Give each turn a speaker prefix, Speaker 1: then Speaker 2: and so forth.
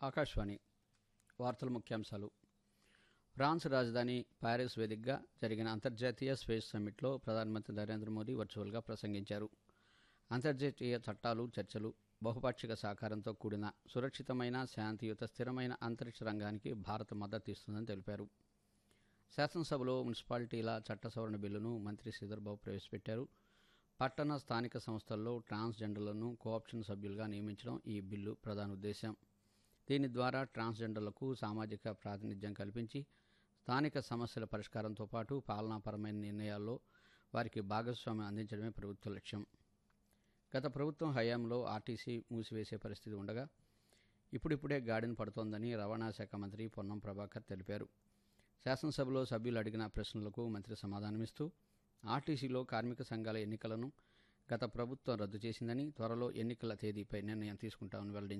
Speaker 1: ఆకాశవాణి వార్తల ముఖ్యాంశాలు ఫ్రాన్స్ రాజధాని ప్యారిస్ వేదికగా జరిగిన అంతర్జాతీయ స్పేస్ సమ్మిట్లో ప్రధానమంత్రి నరేంద్ర మోదీ వర్చువల్గా ప్రసంగించారు అంతర్జాతీయ చట్టాలు చర్చలు బహుపాక్షిక సహకారంతో కూడిన సురక్షితమైన శాంతియుత స్థిరమైన అంతరిక్ష రంగానికి భారత్ మద్దతు ఇస్తుందని తెలిపారు శాసనసభలో మున్సిపాలిటీల చట్ట సవరణ బిల్లును మంత్రి శ్రీధర్బాబు ప్రవేశపెట్టారు పట్టణ స్థానిక సంస్థల్లో ట్రాన్స్జెండర్లను కోఆప్షన్ సభ్యులుగా నియమించడం ఈ బిల్లు ప్రధాన ఉద్దేశం దీని ద్వారా ట్రాన్స్జెండర్లకు సామాజిక ప్రాతినిధ్యం కల్పించి స్థానిక సమస్యల పరిష్కారంతో పాటు పాలనాపరమైన నిర్ణయాల్లో వారికి భాగస్వామ్యం అందించడమే ప్రభుత్వ లక్ష్యం గత ప్రభుత్వం హయాంలో ఆర్టీసీ మూసివేసే పరిస్థితి ఉండగా ఇప్పుడిప్పుడే గాడిన పడుతోందని రవాణా శాఖ మంత్రి పొన్నం ప్రభాకర్ తెలిపారు శాసనసభలో సభ్యులు అడిగిన ప్రశ్నలకు మంత్రి సమాధానమిస్తూ ఆర్టీసీలో కార్మిక సంఘాల ఎన్నికలను గత ప్రభుత్వం రద్దు చేసిందని త్వరలో ఎన్నికల తేదీపై నిర్ణయం తీసుకుంటామని వెల్లడించారు